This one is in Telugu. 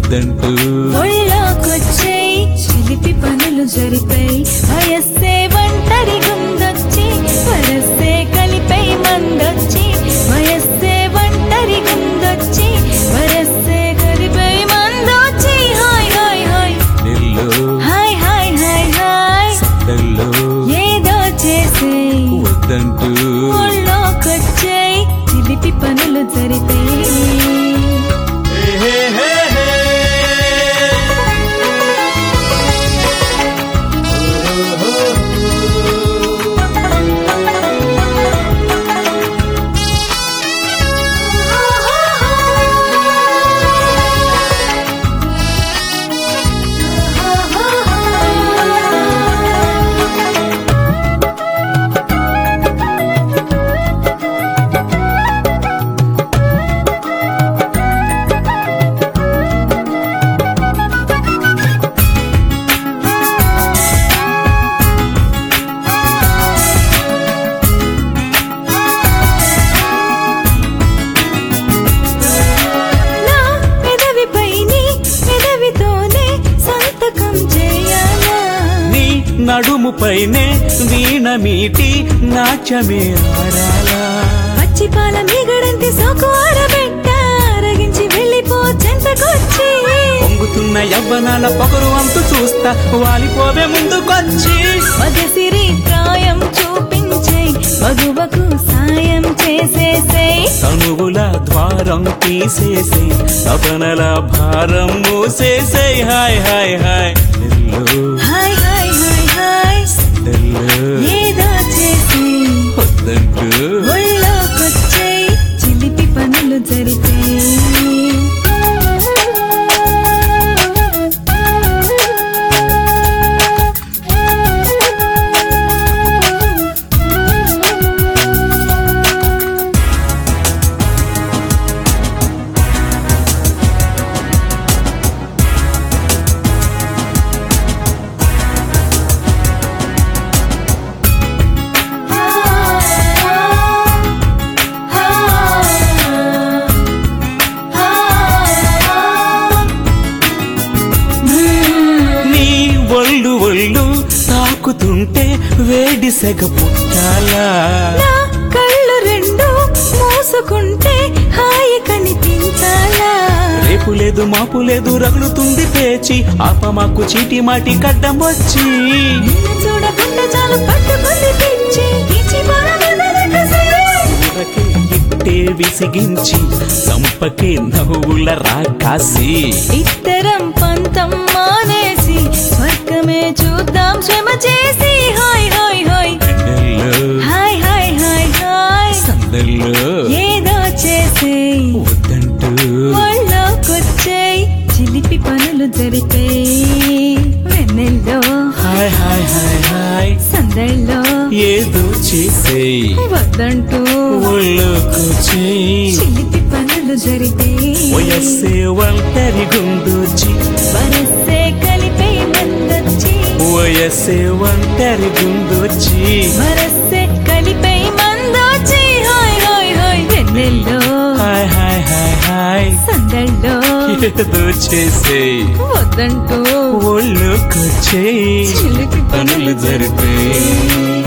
వద్దంటూ ఒళ్ళోకొచ్చేయ్ చిలిపి పనులు జరిపాయి వయస్సే ఒంటరి గుందొచ్చి వరస్సే కలిపై మందొచ్చి వయస్సే ఒంటరి గుందొచ్చి వరస్సే కలిపై మందొచ్చి హాయ్ హాయ్ హాయ్ నెల్లో హాయ్ హాయ్ హాయ్ హాయ్ నెల్లో ఏదో చేసేయ్ వద్దంటూ ఒళ్ళోకొచ్చేయ్ చిలిపి పనులు జరిపాయి హే హే హే నా పెదవిపై నీ పెదవితోనే సంతకం చేయాలా నీ నడుముపైనే వీణ మీటి నాట్యమే ఆడాలా పచ్చి పాల మీగడంతి సోకు ఆరబెట్ట అరగించి వెళ్ళిపో చెంతకొచ్చి పొంగుతున్న యవ్వనాల పొగరు అంతు చూస్తా వాలిపోవే ముందుకొచ్చి మగసిరి ప్రాయం చూపించే మగువకు సాయం చేసేసేయ్ తనువుల ద్వారం తీసేసే తపనల భారం మూసేసే హాయ్ హాయ్ హాయ్ నెల్లో హాయ్ హాయ్ హాయ్ హాయ్ నెల్లో ఏదో చేసేయ్ వద్దంటూ ఒళ్ళోకొచ్చేయ్ చిలిపి పనులు జరిపే నీ ఒళ్ళు ఒళ్ళు తాకుతుంటే వేడి సెగ పుట్టాలా నా కళ్ళు రెండు మూసుకుంటే హాయి కనిపించాలా రేపు లేదు మాపు లేదు రగులుతుంది పేచి ఆపమాకు చీటి మాటి కడ్డం వచ్చి నిన్ను చూడకుండా చాలు పట్టుకుంది పిచ్చి పిచ్చి బాధలకసి. ఊరకే ఇట్టే విసిగించి సంపకే నవ్వుల రాకాసి ఇద్దరం పంతం మానేసి స్వర్గమే చూద్దాం శ్రమ చేసి హాయ్ హాయ్ హాయ్ ఎండల్లో హాయ్ హాయ్ హాయ్ హాయ్ సందల్లో ఏదో చేసేయ్ వద్దంటూ ఒళ్ళోకొచ్చేయ్ చిలిపి పనులు జరిపేయ్ వెన్నెల్లో హాయ్ హాయ్ హాయ్ హాయ్ సందళ్ళలో ఏదో చేసేయ్ వద్దంటూ ఒళ్ళోకొచ్చి చిలిపి పనులు జరిపేయ్ వయస్సే ఒంటరి గుండొచ్చి వరసే కలిపే మందొచ్చి వయస్సే ఒంటరి గుండొచ్చి వరసే కలిపే మందొచ్చి హాయ్ హాయ్ హాయ్ వెన్నెల్లో హాయ్ హాయ్ హాయ్ హాయ్ సందళ్ళలో ఏదో చేసేయ్ వద్దంటూ ఒళ్ళోకొచ్చేయ్ చిలిపి పనులు జరిపే